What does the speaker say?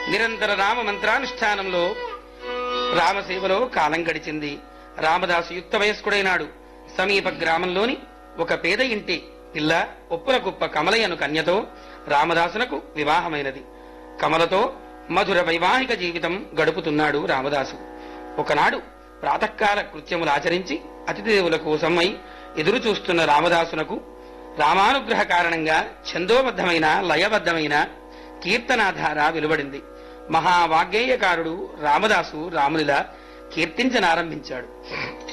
నిరంతర రామ మంత్రానుష్ఠానంలో రామసేవలో కాలం గడిచింది రామదాసు యుక్త వయస్కుడైనాడు సమీప గ్రామంలోని ఒక పేద ఇంటి పిల్ల ఒప్పుల కుప్ప కమలయ్యను కన్యతో రామదాసునకు వివాహమైనది కమలతో మధుర వైవాహిక జీవితం గడుపుతున్నాడు రామదాసు ఒకనాడు ప్రాతకాల కృత్యములు ఆచరించి అతిథిదేవుల కోసమై ఎదురు చూస్తున్న రామదాసునకు రామానుగ్రహ కారణంగా ఛందోబద్ధమైన లయబద్ధమైన కీర్తనాధార వెలువడింది మహావాగ్గేయకారుడు రామదాసు రామునిలా కీర్తించనారంభించాడు